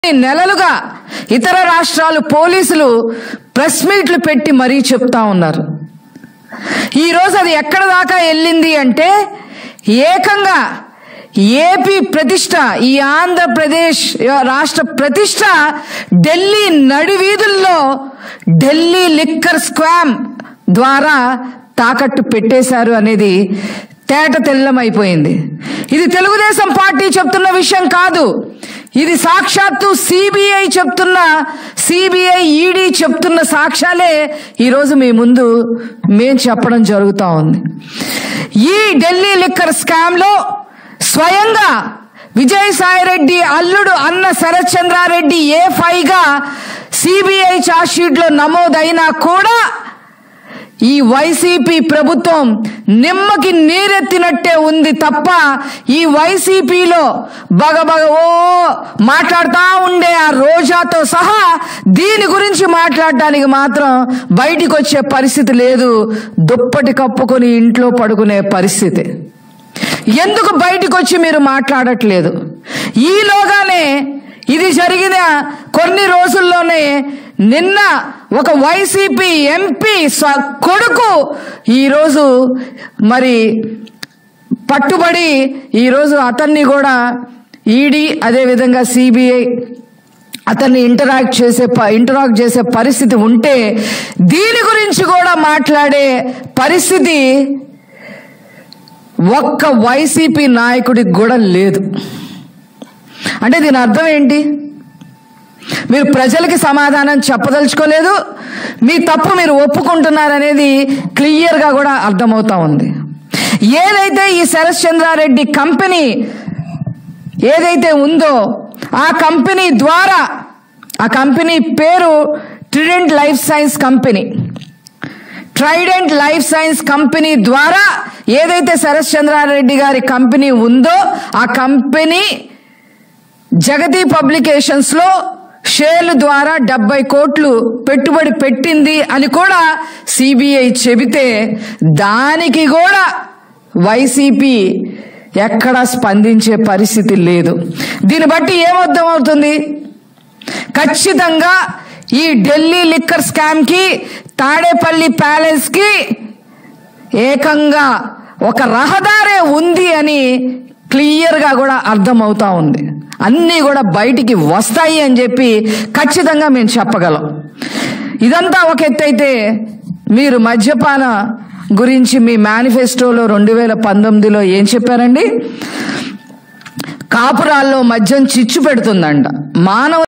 నెలలుగా ఇతర రాష్ట్రాలు పోలీసులు ప్రెస్ మీట్లు పెట్టి మరీ చెప్తా ఉన్నారు ఈ రోజు అది ఎక్కడ దాకా వెళ్ళింది అంటే ఏకంగా ఏపీ ప్రతిష్ట ఈ ఆంధ్రప్రదేశ్ రాష్ట్ర ప్రతిష్ట ఢిల్లీ నడివీధుల్లో ఢిల్లీ లిక్కర్ స్క్వామ్ ద్వారా తాకట్టు పెట్టేశారు అనేది తేట తెల్లమైపోయింది ఇది తెలుగుదేశం పార్టీ చెప్తున్న విషయం కాదు ఇది సాక్షాత్తు సిబిఐ చెప్తున్న సిబిఐ ఈడీ చెప్తున్న సాక్ష్యాలే ఈరోజు మీ ముందు మేం చెప్పడం జరుగుతూ ఉంది ఈ ఢిల్లీ లిక్కర్ స్కామ్ లో స్వయంగా విజయసాయిరెడ్డి అల్లుడు అన్న శరత్ చంద్రారెడ్డి ఏ ఫైగా సిబిఐ ఛార్జ్షీట్ లో నమోదైనా కూడా ఈ వైసీపీ ప్రభుత్వం నిమ్మకి నీరెత్తినట్టే ఉంది తప్ప ఈ వైసీపీలో బగబగ ఓ మాట్లాడుతూ ఉండే ఆ రోజాతో సహా దీని గురించి మాట్లాడడానికి మాత్రం బయటికి వచ్చే పరిస్థితి లేదు దుప్పటి కప్పుకొని ఇంట్లో పడుకునే పరిస్థితి ఎందుకు బయటికి వచ్చి మీరు మాట్లాడట్లేదు ఈలోగానే ఇది జరిగిన కొన్ని రోజుల్లోనే నిన్న ఒక వైసీపీ ఎంపీ స్వ- కొడుకు ఈరోజు మరి పట్టుబడి ఈరోజు అతన్ని కూడా ఈడీ అదేవిధంగా సిబిఐ అతన్ని ఇంటరాక్ట్ చేసే ప- ఇంటరాక్ట్ చేసే పరిస్థితి ఉంటే దీని గురించి కూడా మాట్లాడే పరిస్థితి ఒక్క వైసీపీ నాయకుడికి కూడా లేదు అంటే దీని అర్థం ఏంటి మీరు ప్రజలకి సమాధానం చెప్పదలుచుకోలేదు మీ తప్పు మీరు ఒప్పుకుంటున్నారనేది క్లియర్గా కూడా అర్థమవుతా ఉంది ఏదైతే ఈ శరత్ చంద్రారెడ్డి కంపెనీ ఏదైతే ఉందో ఆ కంపెనీ ద్వారా ఆ కంపెనీ పేరు Trident Life Science company Trident Life Science company ద్వారా ఏదైతే శరత్ చంద్రారెడ్డి గారి కంపెనీ ఉందో ఆ కంపెనీ జగతి పబ్లికేషన్స్ లో షేర్ల ద్వారా డెబ్బై కోట్లు పెట్టుబడి పెట్టింది అని కూడా సిబిఐ చెబితే దానికి కూడా వైసీపీ ఎక్కడా స్పందించే పరిస్థితి లేదు దీన్ని బట్టి ఏమర్థం అవుతుంది ఖచ్చితంగా ఈ ఢిల్లీ లిక్కర్ స్కామ్ కి తాడేపల్లి ప్యాలెస్ కి ఏకంగా ఒక రహదారే ఉంది అని క్లియర్ గా కూడా అర్థమవుతా ఉంది అన్నీ కూడా బయటికి వస్తాయి అని చెప్పి ఖచ్చితంగా మేము చెప్పగలం ఇదంతా ఒక ఎత్తు అయితే మీరు మద్యపాన గురించి మీ మేనిఫెస్టోలో రెండు వేల పంతొమ్మిదిలో ఏం చెప్పారండి కాపురాల్లో మద్యం చిచ్చు పెడుతుందంట మానవ